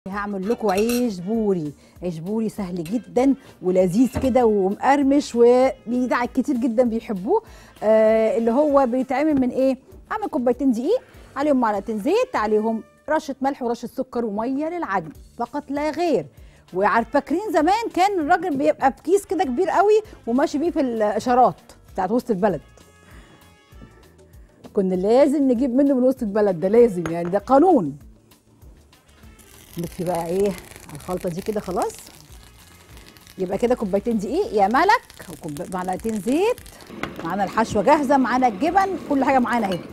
هعمل لكم عيش بوري عيش بوري سهل جدا ولذيذ كده ومقرمش وبيدعك كتير جدا بيحبوه آه اللي هو بيتعمل من ايه هعمل كوبايتين دقيق عليهم معلقتين زيت عليهم رشه ملح ورشه سكر وميه للعجن فقط لا غير وعارف فاكرين زمان كان الراجل بيبقى بكيس كده كبير قوي وماشي بيه في الاشارات بتاعت وسط البلد كنا لازم نجيب منه من وسط البلد ده لازم يعني ده قانون نطفي بقى ايه على الخلطه دي كده خلاص يبقى كده كوبايتين دقيق يا ملك ومعلقتين زيت معانا الحشوه جاهزه معانا الجبن كل حاجه معانا اهي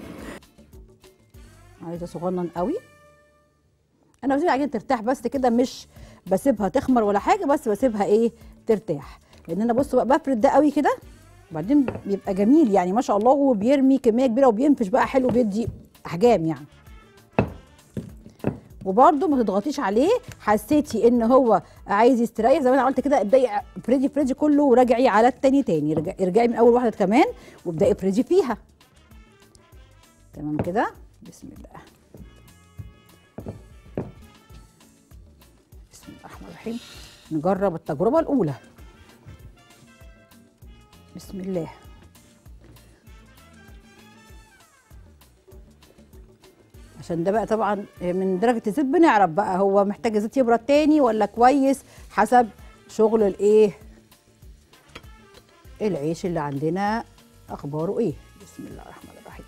عايزه صغنن قوي انا بسيب العجينه ترتاح بس كده مش بسيبها تخمر ولا حاجه بس بسيبها ايه ترتاح لان انا بصوا بقى بفرد ده قوي كده وبعدين بيبقى جميل يعني ما شاء الله هو بيرمي كميه كبيره وبينفش بقى حلو بيدي احجام يعني وبرده ما تضغطيش عليه حسيتي ان هو عايز يستريح زي ما انا قلت كده ابداي افردي فريدي كله وراجعي على التاني تاني رجع- ارجعي من اول واحده كمان وابداي افردي فيها تمام كده بسم الله بسم الله الرحمن الرحيم نجرب التجربه الاولى بسم الله عشان ده بقى طبعا من درجه الزيت بنعرف بقى هو محتاج الزيت يبرد تاني ولا كويس حسب شغل الايه العيش اللي عندنا اخباره ايه بسم الله الرحمن الرحيم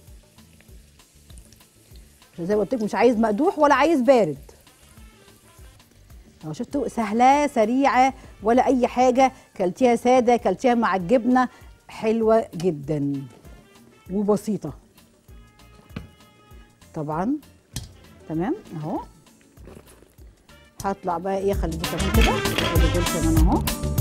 عشان زي ما قلت لك مش عايز مقدوح ولا عايز بارد اهو شفتوا سهله سريعه ولا اي حاجه كلتيها ساده كلتيها مع الجبنه حلوه جدا وبسيطه طبعا تمام اهو هطلع بقى ايه اخلي دي كمان كده اخلي دول كمان اهو